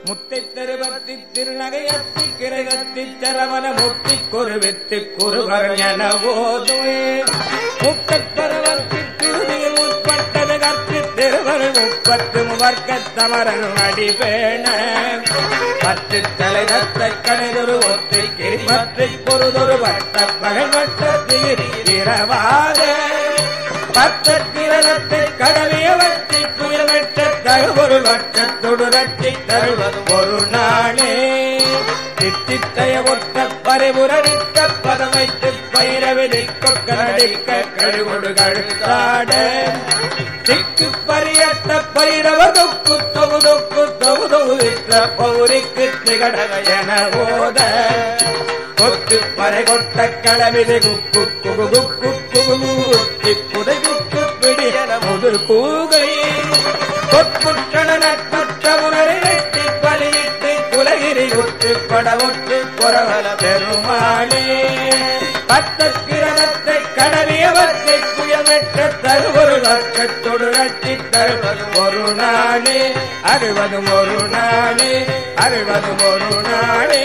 முத்தை தருவத்தி திருநகையத்தி கிரகத்தி தரவன முத்தி குருவித்து குருவர் என போதுமே முக்கத் தருவத்தி திருதியில் உட்பட்டது கற்பி திருவர் முப்பத்து முவர்க்கத் தமரன் அடிபேண பத்து தலைதத்தை கணிதொரு ஒத்தை கிரிமத்தை பொருதொரு வட்ட பகை வட்டத்தில் இரவாத பத்திரத்தை கடவியவற்றை புயல்வெட்ட தழுவொரு வட்டத்தொடு ரட்டி தருவது ஒரு நாளே தித்தித்தைய ஒத்த பரிபுரடித்த பதமைத்து பயிரவிதை கொக்கரடிக்க கழுவொடு கழுத்தாட திக்கு பரியட்ட பயிரவ தொக்கு தொகுதொக்கு தொகுதொகுதித்த பௌரிக்கு திகடக என ஓத கொத்து பறை கொட்ட களவிதை குக்கு குகு குக்கு குகு புதை குக்கு பிடியன முதல் கூகை கொட்புற்றன நட்பற்ற உணரை வெட்டி பலியிட்டு குலகிரி உற்று படவுற்று புறவல பெருமாளே பத்தக்கிரதத்தை கடவியவற்றை புயமெற்ற தருவொரு வர்க்கத்தொடு ரட்டி தருவது ஒரு நாளே அறுவதும் ஒரு நாளே அறுவதும் ஒரு நாளே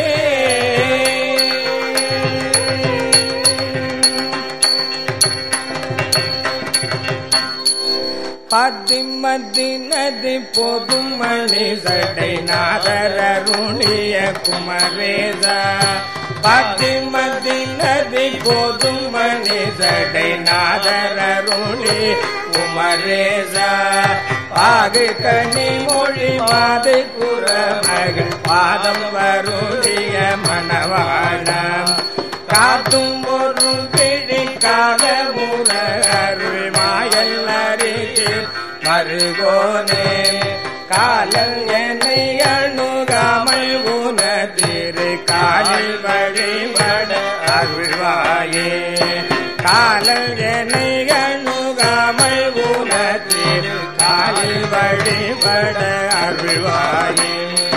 பத்திமதி நதி போதும் மணி சடை நாதரருணிய குமரேசா பத்திமதி நதி போதும் மணி சடை நாதரருணி குமரேசா பாகு கனி மொழி மாதை புற மகள் பாதம் வருடைய மணவாளம் காத்தும் ஒரு பிழி கால முற அருள் மாயல் அறிக்கை மருகோனே காலல் என்னை அணுகாமல் உனதிரு காலில் வழிபட அருள்வாயே காலல் என்னை அணுகாமல் உனதிரு காலில் வழிபட அருள்வாயே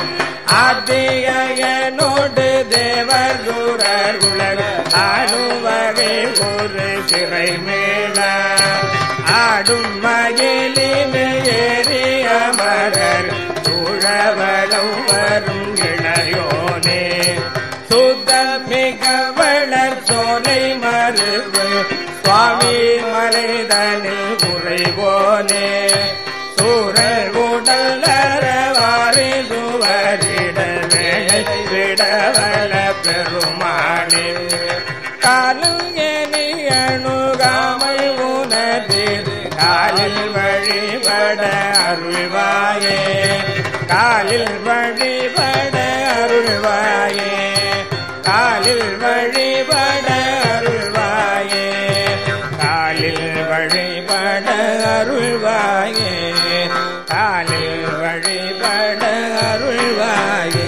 ஆத்தியனோடு தேவர் சூரர் உலக ஆடுவகை ஒரு சிறை மேல ஆடும் மகிழில் ஏறி அமரர் சூழவளம் வரும் இளையோனே சுத்த மிக வளர் சோலை மருவு சுவாமி மலைதனில் உறைவோனே சூரல் உடல் அறவாரி சுவரிடவே விடவல பெருமாளில் காலில் எனி அணுகாமல் உனதில் காலில் வழிபட அருள்வாயே காலில் வழிபட அருள்வாயே காலில் வழிபட அருள்வாயே காலில் வழிபட அருள்வாயே காலில் வழிபட அருள்வாயே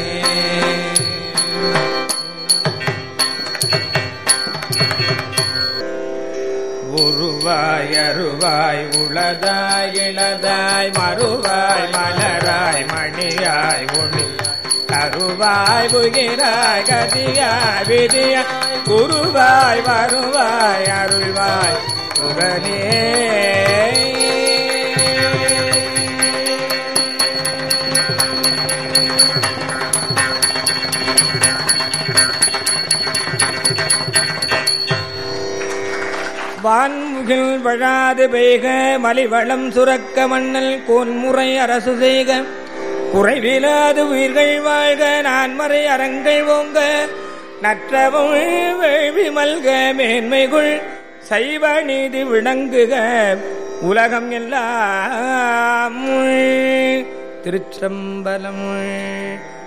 உருவாய் அருவாய் உளதாய் இளதாய் மறுவாய் மலராய் மணியாய் ஒளி கருவாய் புகிராய் கதியாய் விதியாய் குருவாய் வருவாய் அருள்வாய் புகனே வான்முகில் வழாது பெய்க மலிவளம் சுரக்க மண்ணல் கோன்முறை அரசு செய்க குறைவிலாது உயிர்கள் வாழ்க நான்மறை அறங்கள் ஓங்க நற்றவும் வேள்வி மல்க மேன்மைகுள் சைவ நீதி விளங்குக உலகம் எல்லாம் திருச்சம்பலம்